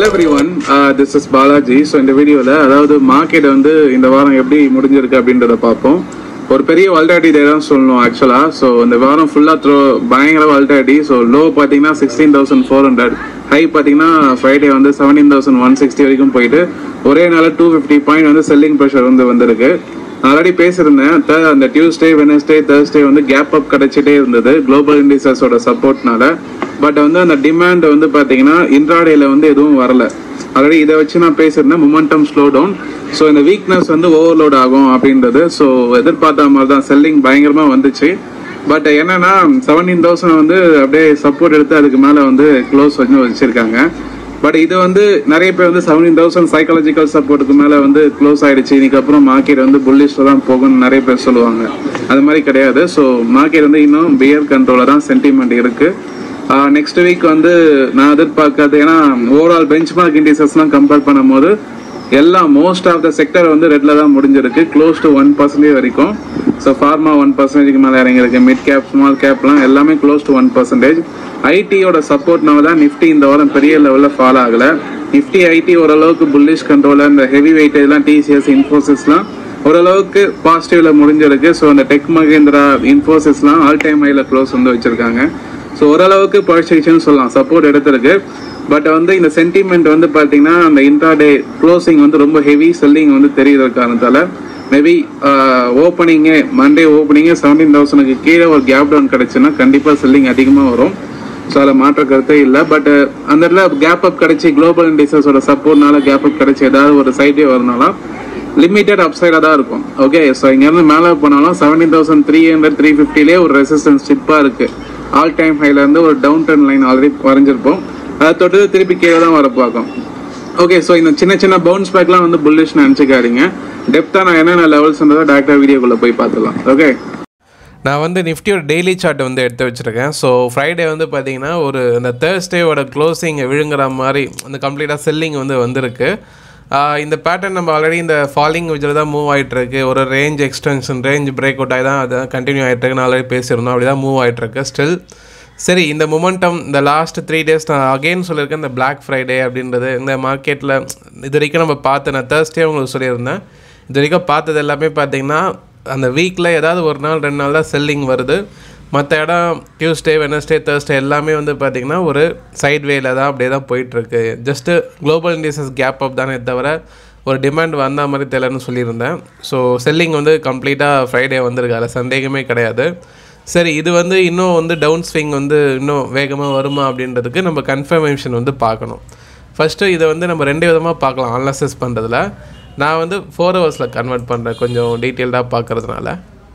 hello everyone this is Balaji so இந்த வீடியோவில் அதாவது மார்க்கெட் வந்து இந்த வாரம் எப்படி முடிஞ்சிருக்கு அப்படின்றத பார்ப்போம் ஒரு பெரிய வால்டாட்டி டே தான் சொல்லணும் ஆக்சுவலாக ஸோ இந்த வாரம் ஃபுல்லாக த்ரோ பயங்கர வால்டாட்டி ஸோ லோ பார்த்தீங்கன்னா sixteen thousand four hundred high பார்த்தீங்கன்னா ஃப்ரைடே வந்து செவன்டீன் தௌசண்ட் ஒன் சிக்ஸ்டி வரைக்கும் போயிட்டு ஒரே நாள் டூ ஃபிஃப்டி பாயிண்ட் வந்து செல்லிங் ப்ரெஷர் வந்து வந்திருக்கு ஆல்ரெடி பேசியிருந்தேன் த- அந்த டியூஸ்டே வெனஸ்டே தேர்ஸ்டே வந்து கேப் அப் கிடைச்சிட்டே இருந்தது குளோபல் இண்டிசஸோட சப்போர்ட்னால பட் வந்து அந்த டிமாண்ட் வந்து பார்த்தீங்கன்னா இன்ட்ராடேல வந்து எதுவும் வரல ஆல்ரெடி இதை வச்சு நான் பேசியிருந்தேன் மொமெண்டம் ஸ்லோ டவுன் ஸோ இந்த வீக்னஸ் வந்து ஓவர்லோட் ஆகும் அப்படின்றது ஸோ எதிர்பார்த்த மாதிரி தான் செல்லிங் பயங்கரமாக வந்துச்சு பட் என்னன்னா செவன்டீன் தௌசண்ட் வந்து அப்படியே சப்போர்ட் எடுத்து அதுக்கு மேலே வந்து க்ளோஸ் வந்து வச்சிருக்காங்க பட் இது வந்து நிறைய பேர் வந்து செவன்டீன் தௌசண்ட் சைக்காலஜிக்கல் சப்போர்ட்டுக்கு மேலே வந்து க்ளோஸ் ஆயிடுச்சு இதுக்கப்புறம் மார்க்கெட் வந்து புல்லிஷில் தான் போகும்னு நிறைய பேர் சொல்லுவாங்க அது மாதிரி கிடையாது ஸோ மார்க்கெட் வந்து இன்னும் பியர் கண்ட்ரோலில் தான் சென்டிமெண்ட் இருக்கு நெக்ஸ்ட் வீக் வந்து நான் எதிர்பார்க்காது ஏன்னா ஓவரால் பெஞ்ச் மார்க் இண்டிசஸ்லாம் கம்பேர் பண்ணும்போது எல்லாம் மோஸ்ட் ஆஃப் த செக்டர் வந்து ரெட்ல தான் முடிஞ்சிருக்கு க்ளோஸ் டு ஒன் பர்சன்டேஜ் வரைக்கும் ஸோ ஃபார்மா ஒன் பர்சன்டேஜ்க்கு மேலே இறங்கியிருக்கு மிட் கேப் ஸ்மால் கேப்லாம் எல்லாமே க்ளோஸ் டு ஒன் பர்சன்டேஜ் ஐடியோட சப்போர்ட்னால தான் நிஃப்டி இந்த வாரம் பெரிய லெவலில் ஃபால் ஆகலை நிஃப்டி ஐடி ஓரளவுக்கு புல்லிஷ் கண்ட்ரோலில் இந்த ஹெவி வெயிட்டேஜ்லாம் டிசிஎஸ் இன்ஃபோசிஸ்லாம் ஓரளவுக்கு பாசிட்டிவ்ல முடிஞ்சிருக்கு ஸோ அந்த டெக் மகேந்திரா இன்ஃபோசிஸ்லாம் ஆல் டைம் ஹைல க்ளோஸ் வந்து வச்சிருக்காங்க ஸோ ஓரளவுக்கு பர்ச்சேஷன் சொல்லலாம் சப்போர்ட் எடுத்திருக்கு பட் வந்து இந்த சென்டிமெண்ட் வந்து பார்த்தீங்கன்னா அந்த இன்ட்ராடே க்ளோசிங் வந்து ரொம்ப ஹெவி செல்லிங் வந்து தெரியுற காரணத்தால மேபி ஓப்பனிங்கே மண்டே ஓப்பனிங்கே செவன்டீன் தௌசண்ட்க்கு கீழே ஒரு கேப் டவுன் கிடைச்சுன்னா கண்டிப்பாக செல்லிங் அதிகமாக வரும் ஸோ அதில் மாற்ற கருத்தே இல்லை பட் அந்த இடத்துல கேப் அப் கிடைச்சி குளோபல் இண்டிசஸோட சப்போர்ட்னால கேப் அப் கிடைச்சி ஏதாவது ஒரு சைடே வரனாலும் லிமிட்டட் அப்சைடாக தான் இருக்கும் ஓகே ஸோ இங்கேருந்து மேலே போனாலும் seventeen thousand three hundred three ஃபிஃப்டிலே ஒரு ரெசிஸ்டன்ஸ் ஸ்டிப்பாக இருக்கு ஆல் டைம் ஹைலேருந்து ஒரு டவுன் டர்ன் லைன் ஆல்ரெடி வரைஞ்சிருப்போம் அதை தொட்டு திருப்பி கீழே தான் வர பார்க்கும் ஓகே ஸோ இந்த சின்ன சின்ன பவுன்ஸ் பேக்லாம் வந்து புல்லிஷ் நினச்சிக்காதீங்க டெப்த்தாக நான் என்னென்ன லெவல்ஸ்ன்றதை டேரக்டாக வீடியோக்குள்ளே போய் பார்த்துக்கலாம் ஓகே நான் வந்து நிஃப்டியோட டெய்லி சார்ட் வந்து எடுத்து வச்சுருக்கேன் ஸோ ஃப்ரைடே வந்து பார்த்தீங்கன்னா ஒரு அந்த தேர்ஸ்டேவோட க்ளோசிங் விழுங்குற மாதிரி அந்த கம்ப்ளீட்டாக செல்லிங் வந்து வந்திருக்கு ஆஹ் இந்த பேட்டர்ன் நம்ம ஆல்ரெடி இந்த ஃபாலிங் விஜில் தான் மூவ் ஆயிட்டு இருக்கு ஒரு range extension range break out ஆகி தான் அது கண்டினியூ ஆகிட்டு இருக்குன்னு ஆல்ரெடி பேசியிருந்தோம் அப்படி தான் மூவ் ஆகிட்டு இருக்கு ஸ்டில் சரி இந்த மொமெண்டம் இந்த லாஸ்ட் த்ரீ டேஸ் நான் அகெயின் சொல்லியிருக்கேன் இந்த Black ஃப்ரைடே அப்படின்றது இந்த மார்க்கெட்டில் இது வரைக்கும் நம்ம பார்த்து நான் தேர்ஸ்டே உங்களுக்கு சொல்லியிருந்தேன் இது வரைக்கும் பார்த்தது எல்லாமே பார்த்தீங்கன்னா அந்த வீக்கில் ஏதாவது ஒரு நாள் ரெண்டு நாள் தான் செல்லிங் வருது மற்ற இடம் டியூஸ்டே வெனஸ்டே தேர்ஸ்டே எல்லாமே வந்து பார்த்திங்கன்னா ஒரு சைட் வேல தான் அப்படியே தான் போயிட்டுருக்கு just global indices gap up தானே தவிர ஒரு டிமாண்ட் வந்த மாதிரி தெரியலன்னு சொல்லியிருந்தேன் ஸோ செல்லிங் வந்து கம்ப்ளீட்டாக ஃப்ரைடே வந்திருக்கு அதில் சந்தேகமே கிடையாது சரி இது வந்து இன்னும் வந்து டவுன் ஸ்விங் வந்து இன்னும் வேகமாக வருமா அப்படின்றதுக்கு நம்ம கன்ஃபர்மேஷன் வந்து பார்க்கணும் ஃபஸ்ட்டு இதை வந்து நம்ம ரெண்டு விதமாக பார்க்கலாம் அனலைசிஸ் பண்ணுறதுல நான் வந்து ஃபோர் ஹவர்ஸில் கன்வெர்ட் பண்ணுறேன் கொஞ்சம் டீட்டெயில்டாக பார்க்குறதுனால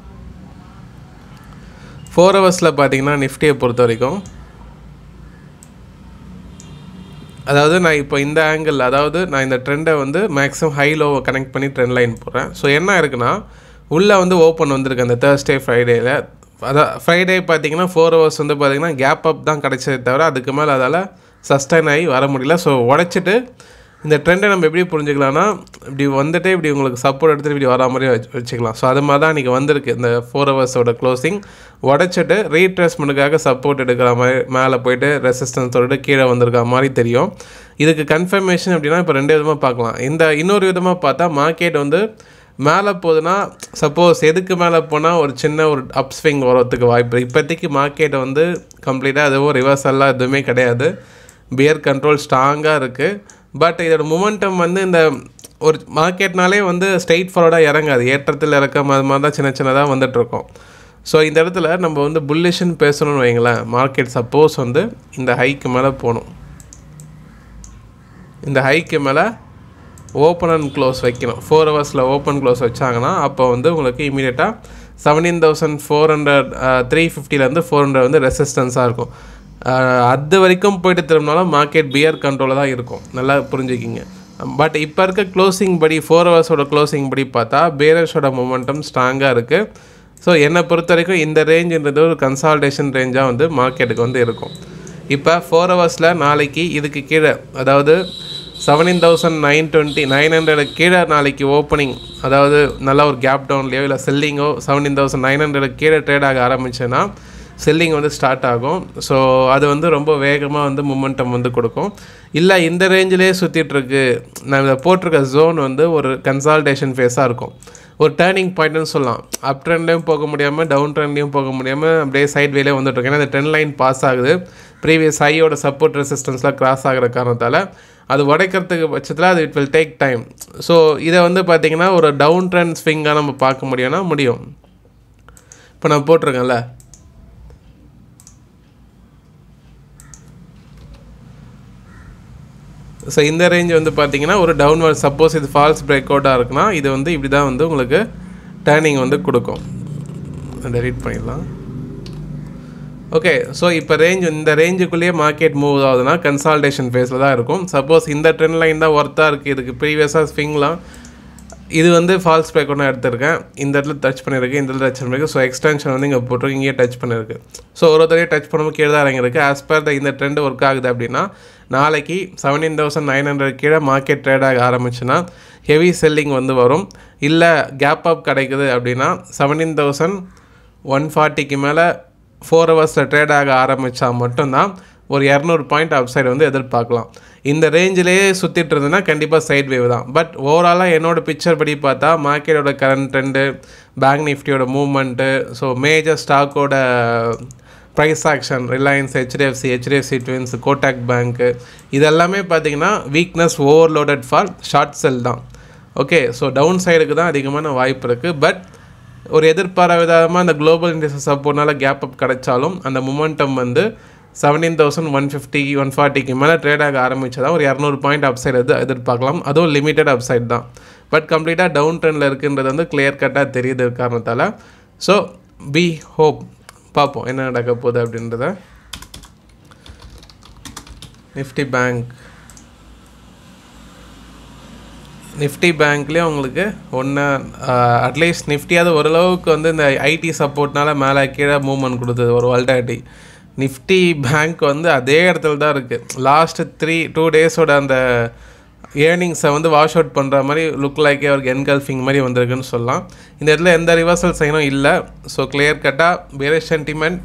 ஃபோர் ஹவர்ஸில் பார்த்தீங்கன்னா நிஃப்டியை பொறுத்த வரைக்கும் அதாவது நான் இப்போ இந்த ஆங்கிள் அதாவது நான் இந்த ட்ரெண்டை வந்து மேக்ஸிமம் ஹை லோவை கனெக்ட் பண்ணி ட்ரெண்ட் லைன் போடுறேன் ஸோ என்ன இருக்குன்னா உள்ளே வந்து ஓப்பன் வந்திருக்கு அந்த தேர்ஸ்டே ஃப்ரைடேயில் அதான் ஃப்ரைடே பார்த்தீங்கன்னா ஃபோர் ஹவர்ஸ் வந்து பார்த்தீங்கன்னா கேப் அப் தான் கிடைச்சதே தவிர அதுக்கு மேலே அதால் சஸ்டைன் ஆகி வர முடியல ஸோ உடச்சிட்டு இந்த ட்ரெண்டை நம்ம எப்படி புரிஞ்சுக்கலாம்னா இப்படி வந்துட்டு இப்படி உங்களுக்கு சப்போர்ட் எடுத்துட்டு இப்படி வரா மாதிரி வச்சு வச்சுக்கலாம் ஸோ அது மாதிரி தான் இன்றைக்கி வந்திருக்கு இந்த ஃபோர் ஹவர்ஸோட க்ளோசிங் உடச்சிட்டு ரீட்ரேஸ்மெண்ட்டுக்காக சப்போர்ட் எடுக்கிற மாதிரி மேலே போயிட்டு ரெசிஸ்டன்ஸ் தொட்டு கீழே வந்திருக்க மாதிரி தெரியும் இதுக்கு கன்ஃபர்மேஷன் அப்படின்னா இப்போ ரெண்டு விதமாக பார்க்கலாம் இந்த இன்னொரு விதமாக பார்த்தா மார்க்கெட் வந்து மேலே போகுதுன்னா சப்போஸ் எதுக்கு மேலே போனால் ஒரு சின்ன ஒரு அப் ஸ்விங் வரதுக்கு வாய்ப்பு இப்போதைக்கு மார்க்கெட்டை வந்து கம்ப்ளீட்டாக எதுவும் ரிவர்சல்லாம் எதுவுமே கிடையாது பியர் கண்ட்ரோல் ஸ்ட்ராங்காக இருக்குது பட் இதோட மொமெண்டம் வந்து இந்த ஒரு மார்க்கெட்னாலே வந்து ஸ்ட்ரெயிட் ஃபார்வர்டாக இறங்காது ஏற்றத்தில் இறக்கம் அது மாதிரி தான் சின்ன சின்னதாக வந்துட்டுருக்கோம் ஸோ இந்த இடத்துல நம்ம வந்து புல்லிஷன் பேசணும்னு வைங்களேன் மார்க்கெட் சப்போஸ் வந்து இந்த ஹைக்கு மேலே போகணும் இந்த ஹைக்கு மேலே ஓப்பன் அண்ட் க்ளோஸ் வைக்கணும் ஃபோர் ஹவர்ஸில் ஓப்பன் க்ளோஸ் வச்சாங்கன்னா அப்போ வந்து உங்களுக்கு இமீடியட்டாக seventeen thousand four hundred three ஃபிஃப்டிலேருந்து ஃபோர் ஹண்ட்ரட் வந்து ரெசிஸ்டன்ஸாக இருக்கும் அஹ், அது வரைக்கும் போயிட்டு திரும்பினாலும் மார்க்கெட் பியர் கண்ட்ரோலில் தான் இருக்கும் நல்லா புரிஞ்சுக்கிங்க பட் இப்போ இருக்க க்ளோசிங் படி ஃபோர் ஹவர்ஸோட க்ளோசிங் படி பார்த்தா பேரர்ஸோட மொமெண்டம் ஸ்ட்ராங்காக இருக்குது ஸோ என்னை பொறுத்த வரைக்கும் இந்த ரேஞ்சுன்றது ஒரு கன்சால்டேஷன் ரேஞ்சாக வந்து மார்க்கெட்டுக்கு வந்து இருக்கும் இப்போ ஃபோர் ஹவர்ஸில் நாளைக்கு இதுக்கு கீழே அதாவது seventeen thousand nine twenty nine hundred கீழே நாளைக்கு ஓப்பனிங் அதாவது நல்ல ஒரு கேப் டவுன்லையோ இல்லை செல்லிங்கோ செவன்டீன் தௌசண்ட் நைன் ஹண்ட்ரட் கீழே ட்ரேட் ஆக ஆரம்பிச்சேன்னா செல்லிங் வந்து ஸ்டார்ட் ஆகும் ஸோ அது வந்து ரொம்ப வேகமாக வந்து மூமெண்டம் வந்து கொடுக்கும் இல்லை இந்த ரேஞ்சிலே சுற்றிட்டுருக்கு நான் இதை போட்டிருக்க ஜோன் வந்து ஒரு கன்சால்டேஷன் ஃபேஸாக இருக்கும் ஒரு டேர்னிங் பாயிண்ட்னு சொல்லலாம் அப் ட்ரெண்ட்லேயும் போக முடியாமல் டவுன் ட்ரெண்ட்லேயும் போக முடியாமல் அப்படியே சைட் வேலே வந்துட்டுருக்கு ஏன்னா இந்த ட்ரெண்ட் லைன் பாஸ் ஆகுது ப்ரீவியஸ் ஹையோட சப்போர்ட் ரெசிஸ்டன்ஸ்லாம் கிராஸ் ஆகிற காரணத்தால் அது உடைக்கிறதுக்கு பட்சத்தில் அது it will take time so இதை வந்து பார்த்திங்கன்னா ஒரு டவுன் ட்ரெண்ட் ஸ்விங்காக நம்ம பார்க்க முடியும்னா முடியும் இப்போ நான் போட்டிருக்கேன்ல ஸோ இந்த ரேஞ்ச் வந்து பார்த்தீங்கன்னா ஒரு டவுன்வர்ட் சப்போஸ் இது ஃபால்ஸ் பிரேக் அவுட்டாக இருக்குன்னா இது வந்து இப்படி தான் வந்து உங்களுக்கு டேர்னிங் வந்து கொடுக்கும் டெலீட் பண்ணிடலாம் ஓகே ஸோ இப்போ ரேஞ்ச் இந்த ரேஞ்சுக்குள்ளேயே மார்க்கெட் மூவ் ஆகுதுன்னா கன்சால்டேஷன் ஃபேஸில் தான் இருக்கும் சப்போஸ் இந்த ட்ரெண்ட் லைன் தான் ஒர்த்தாக இருக்குது இதுக்கு ப்ரீவியஸாக ஸ்விங்லாம் இது வந்து ஃபால்ஸ் பிரேக் ஒன்று எடுத்திருக்கேன் இந்த இடத்துல டச் பண்ணியிருக்கு இந்த இடத்துல டச் பண்ணிருக்கு ஸோ எக்ஸ்டென்ஷன் வந்து இங்கே போட்டிருக்கு இங்கேயே டச் பண்ணியிருக்கு ஸோ ஒரு தடவை டச் பண்ணும்போது கீழே தான் இறங்கியிருக்கு ஆஸ் பர் த இந்த ட்ரெண்ட் ஒர்க் ஆகுது அப்படின்னா நாளைக்கு செவன்டீன் தௌசண்ட் நைன் ஹண்ட்ரட் கீழே மார்க்கெட் ட்ரேட் ஆக ஆரம்பிச்சுன்னா ஹெவி செல்லிங் வந்து வரும் இல்லை கேப் அப் கிடைக்குது அப்படின்னா செவன்டீன் தௌசண்ட் ஒன் ஃபார்ட்டிக்கு மேலே ஃபோர் ஹவர்ஸில் ட்ரேட் ஆக ஆரம்பித்தா மட்டும்தான் ஒரு இரநூறு பாயிண்ட் அப் சைடு வந்து எதிர்பார்க்கலாம் இந்த ரேஞ்சிலேயே சுற்றிட்டு இருந்ததுன்னா கண்டிப்பாக சைட் வேவ் தான் பட் ஓவராலாக என்னோட பிக்சர் படி பார்த்தா மார்க்கெட்டோட கரண்ட் ட்ரெண்டு பேங்க் நிஃப்டியோட மூவ்மெண்ட்டு ஸோ மேஜர் ஸ்டாக்கோட price action Reliance HDFC HDFC twins Kotak பேங்க்கு இதெல்லாமே பார்த்தீங்கன்னா weakness overloaded for short sell தான் ஓகே ஸோ டவுன் சைடுக்கு தான் அதிகமான வாய்ப்பு இருக்குது பட் ஒரு எதிர்பாராத விதமாக அந்த குளோபல் இண்டஸ்ட்ரி சப்போர்ட்னால கேப் அப் கிடைச்சாலும் அந்த மொமெண்டம் வந்து seventeen thousand one fifty one ஃபார்ட்டிக்கு மேலே ட்ரேட் ஆக ஆரம்பிச்சதா ஒரு இரநூறு பாயிண்ட் அப்சைட் எது எதிர்பார்க்கலாம் அதுவும் லிமிட்டட் அப்சைட் தான் பட் கம்ப்ளீட்டாக டவுன் ட்ரெண்டில் இருக்குன்றது வந்து கிளியர் கட்டாக தெரியுது காரணத்தால் ஸோ பி ஹோப் பார்ப்போம் என்ன நடக்க போகுது அப்படின்றத நிஃப்டி பேங்க் நிஃப்டி பேங்க்லேயும் உங்களுக்கு ஒன்று அட்லீஸ்ட் நிஃப்டியாவது ஓரளவுக்கு வந்து இந்த ஐடி சப்போர்ட்னால மேலே கீழே மூவ்மெண்ட் கொடுத்தது ஒரு வால்டாட்டி நிஃப்டி பேங்க் வந்து அதே இடத்துல தான் இருக்குது லாஸ்ட்டு த்ரீ டூ டேஸோட அந்த ஏர்னிங்ஸை வந்து வாஷ் அவுட் பண்ணுற மாதிரி லுக் லைக் அவருக்கு என்கல்ஃபிங் மாதிரி வந்திருக்குன்னு சொல்லலாம் இந்த இடத்துல எந்த ரிவர்சல் சைனும் இல்லை ஸோ கிளியர் கட்டாக வேறு சென்டிமெண்ட்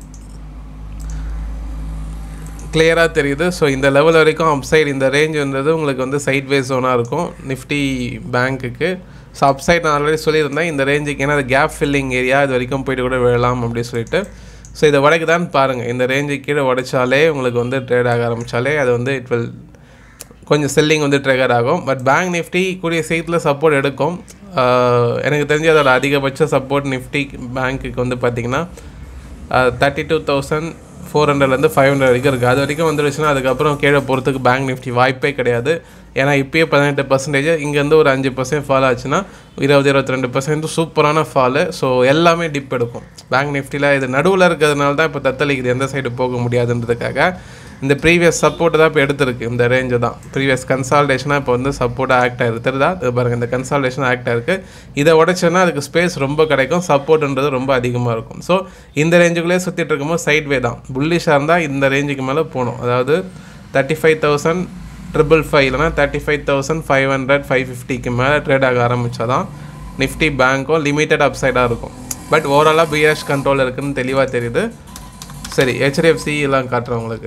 கிளியராக தெரியுது ஸோ இந்த லெவல் வரைக்கும் அப்சைட் இந்த ரேஞ்ச் வந்தது உங்களுக்கு வந்து சைட் வேஸ் ஜோனாக இருக்கும் நிஃப்டி பேங்க்குக்கு ஸோ அப்சைட் நான் ஆல்ரெடி சொல்லியிருந்தேன் இந்த ரேஞ்சுக்கு ஏன்னா அது கேப் ஃபில்லிங் ஏரியா இது வரைக்கும் போயிட்டு கூட விழலாம் அப்படின்னு சொல்லிட்டு ஸோ இதை உடைக்கு தான் பாருங்கள் இந்த ரேஞ்சுக்கு கீழே உடைச்சாலே உங்களுக்கு வந்து ட்ரேட் ஆக ஆரம்பித்தாலே அது வந்து இட் வில் கொஞ்சம் செல்லிங் வந்து ட்ரிகர் ஆகும் பட் பேங்க் நிஃப்டி கூடிய சீட்டில் சப்போர்ட் எடுக்கும் எனக்கு தெரிஞ்சு அதோட அதிகபட்ச சப்போர்ட் நிஃப்டி பேங்க்குக்கு வந்து பார்த்திங்கன்னா தேர்ட்டி டூ தௌசண்ட் ஃபோர் ஹண்ட்ரட்லேருந்து ஃபைவ் ஹண்ட்ரட் வரைக்கும் இருக்குது அது வரைக்கும் வந்துருச்சுன்னா அதுக்கப்புறம் கீழே போகிறதுக்கு பேங்க் நிஃப்டி வாய்ப்பே கிடையாது ஏன்னா இப்போயே பதினெட்டு பர்சன்டேஜ் இங்கேருந்து ஒரு அஞ்சு பர்சன்ட் ஃபால் ஆச்சுன்னா இருபது இருபத்தி ரெண்டு பர்சன்ட் சூப்பரான ஃபாலு ஸோ எல்லாமே டிப் எடுக்கும் பேங்க் நிஃப்டியில் இது நடுவில் இருக்கிறதுனால தான் இப்போ தத்தளிக்குது எந்த சைடு போக முடியாதுன்றதுக்காக இந்த ப்ரீவியஸ் சப்போர்ட் தான் இப்போ எடுத்திருக்கு இந்த ரேஞ்சு தான் ப்ரீவியஸ் கன்சால்டேஷனாக இப்போ வந்து சப்போர்ட்டாக ஆக்ட் ஆகிருக்கு தெரியுதா இது பாருங்கள் இந்த கன்சால்டேஷன் ஆக்ட் ஆகிருக்கு இதை உடைச்சோன்னா அதுக்கு ஸ்பேஸ் ரொம்ப கிடைக்கும் சப்போர்ட்ன்றது ரொம்ப அதிகமாக இருக்கும் ஸோ இந்த ரேஞ்சுக்குள்ளே சுற்றிட்டு இருக்கும்போது சைட் வே தான் புல்லிஷாக இருந்தால் இந்த ரேஞ்சுக்கு மேலே போகணும் அதாவது thirty five thousand triple five இல்லைனா thirty five thousand five hundred five ஃபிஃப்டிக்கு மேலே ட்ரேட் ஆக ஆரம்பித்தா தான் நிஃப்டி பேங்க்கும் லிமிட்டட் அப்சைடாக இருக்கும் பட் ஓவராலாக பிஎஸ் கண்ட்ரோல் இருக்குதுன்னு தெளிவாக தெரியுது சரி ஹெச்டிஎஃப்சி எல்லாம் காட்டுறேன் உங்களுக்கு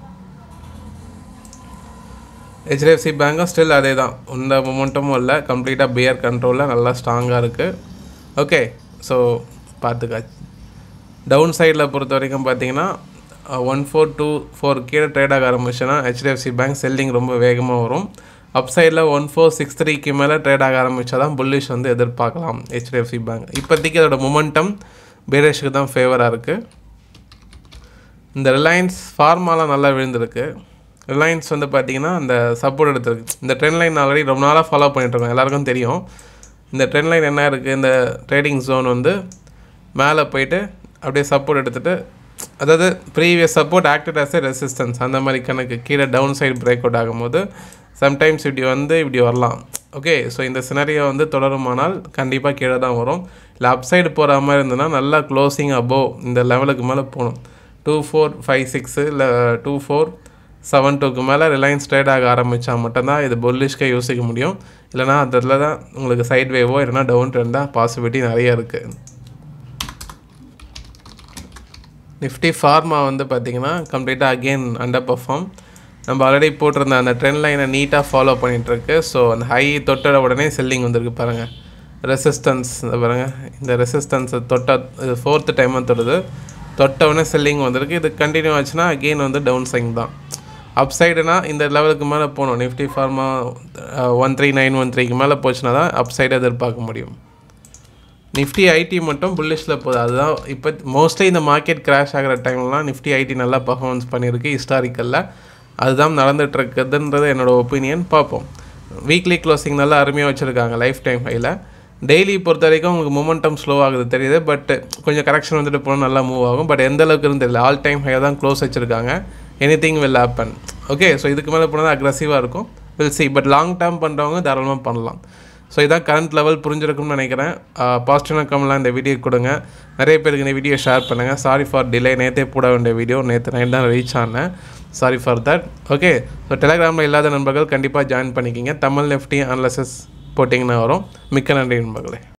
ஹெச்டிஎஃப்சி பேங்க்கும் ஸ்டில் அதே தான் இந்த மொமெண்டமும் இல்லை கம்ப்ளீட்டாக பியர் கண்ட்ரோலில் நல்லா ஸ்ட்ராங்காக இருக்குது ஓகே ஸோ பார்த்துக்காச்சு டவுன் சைடில் பொறுத்த வரைக்கும் பார்த்தீங்கன்னா ஒன் ஃபோர் டூ ஃபோர் கீழே ட்ரேட் ஆக ஆரம்பிச்சுன்னா ஹெச்டிஎஃப்சி பேங்க் செல்லிங் ரொம்ப வேகமாக வரும் அப் சைடில் ஒன் ஃபோர் சிக்ஸ் த்ரீக்கு மேலே ட்ரேட் ஆக ஆரம்பித்தா தான் புல்லிஷ் வந்து எதிர்பார்க்கலாம் ஹெச்டிஎஃப்சி பேங்க் இப்போதைக்கு அதோட மொமெண்டம் பேரேஷுக்கு தான் ஃபேவராக இருக்குது இந்த ரிலையன்ஸ் ஃபார்மாலாம் நல்லா விழுந்திருக்கு ரிலையன்ஸ் வந்து பார்த்திங்கன்னா அந்த சப்போர்ட் எடுத்திருக்கு இந்த ட்ரெண்ட் லைன் ஆல்ரெடி ரொம்ப நாளாக ஃபாலோ பண்ணிட்டுருக்கோம் எல்லாருக்கும் தெரியும் இந்த ட்ரெண்ட் லைன் என்ன இருக்குது இந்த ட்ரேடிங் ஜோன் வந்து மேலே போயிட்டு அப்படியே சப்போர்ட் எடுத்துகிட்டு அதாவது previous support acted as a resistance அந்த மாதிரி கணக்கு கீழே டவுன் சைடு பிரேக் அவுட் ஆகும்போது சம்டைம்ஸ் இப்படி வந்து இப்படி வரலாம் ஓகே ஸோ இந்த சினரியோ வந்து தொடருமானால் கண்டிப்பாக கீழே தான் வரும் இல்லை அப் சைடு போகிற மாதிரி இருந்ததுன்னா நல்லா க்ளோசிங் அபோவ் இந்த லெவலுக்கு மேலே போகணும் டூ ஃபோர் ஃபைவ் சிக்ஸு இல்லை டூ ஃபோர் செவன் டூக்கு மேலே ரிலையன்ஸ் ட்ரேட் ஆக ஆரம்பித்தா மட்டும்தான் இது புல்லிஷ்கே யோசிக்க முடியும் இல்லைனா அதில் தான் உங்களுக்கு சைட் வேவோ இல்லைனா டவுன் ட்ரெண்ட் தான் பாசிபிலிட்டி நிறைய இருக்குது நிஃப்டி ஃபார்மா வந்து பார்த்திங்கன்னா கம்ப்ளீட்டாக அகெயின் அண்டர் பர்ஃபார்ம் நம்ம ஆல்ரெடி போட்டிருந்த அந்த ட்ரெண்ட் லைனை நீட்டாக ஃபாலோ பண்ணிகிட்ருக்கு ஸோ அந்த ஹை தொட்ட உடனே செல்லிங் வந்திருக்கு பாருங்கள் ரெசிஸ்டன்ஸ் இந்த பாருங்கள் இந்த ரெசிஸ்டன்ஸை தொட்ட இது ஃபோர்த்து டைமாக தொடுது தொட்ட உடனே செல்லிங் வந்திருக்கு இது கண்டினியூ ஆச்சுன்னா அகெயின் வந்து டவுன் சைங் தான் அப் சைடுனா இந்த லெவலுக்கு மேலே போகணும் Nifty pharma one three nine one த்ரீக்கு மேலே போச்சுன்னா தான் அப் சைடு எதிர்பார்க்க முடியும் நிஃப்டி ஐடி மட்டும் புல்லிஷில் போகுது அதுதான் இப்போ மோஸ்ட்லி இந்த மார்க்கெட் கிராஷ் ஆகிற டைம்லாம் நிஃப்டி ஐடி நல்லா பர்ஃபார்மன்ஸ் பண்ணியிருக்கு ஹிஸ்டாரிக்கலில் அதுதான் நடந்துகிட்ருக்குதுன்றது என்னோடய ஒப்பீனியன் பார்ப்போம் வீக்லி க்ளோசிங் நல்லா அருமையாக வச்சுருக்காங்க லைஃப் டைம் ஹையில் டெய்லி பொறுத்த வரைக்கும் உங்களுக்கு மொமெண்டம் ஸ்லோ ஆகுது தெரியுது பட் கொஞ்சம் கரெக்ஷன் வந்துட்டு போனால் நல்லா மூவ் ஆகும் பட் எந்த அளவுக்கு இருந்து தெரியல ஆல் டைம் ஹையாக தான் க்ளோஸ் வச்சுருக்காங்க any thing will happen okay so இதுக்கு மேலே போனால் அக்ரஸிவாக இருக்கும் will see but long term பண்ணுறவங்க தாராளமாக பண்ணலாம் ஸோ இதான் கரண்ட் லெவல் புரிஞ்சிருக்கும்னு நினைக்கிறேன் பாசிட்டிவான கமெண்ட்லாம் இந்த வீடியோ கொடுங்க நிறைய பேருக்கு இந்த வீடியோ ஷேர் பண்ணுங்கள் சாரி ஃபார் டிலே நேற்றே போட வேண்டிய வீடியோ நேற்று நைட் தான் ரீச் ஆனேன் sorry for that okay so டெலகிராமில் இல்லாத நண்பர்கள் கண்டிப்பாக ஜாயின் பண்ணிக்கிங்க தமிழ் நெஃப்டி அனலிசிஸ் போட்டிங்கன்னா வரும் மிக்க நன்றி நண்பர்களே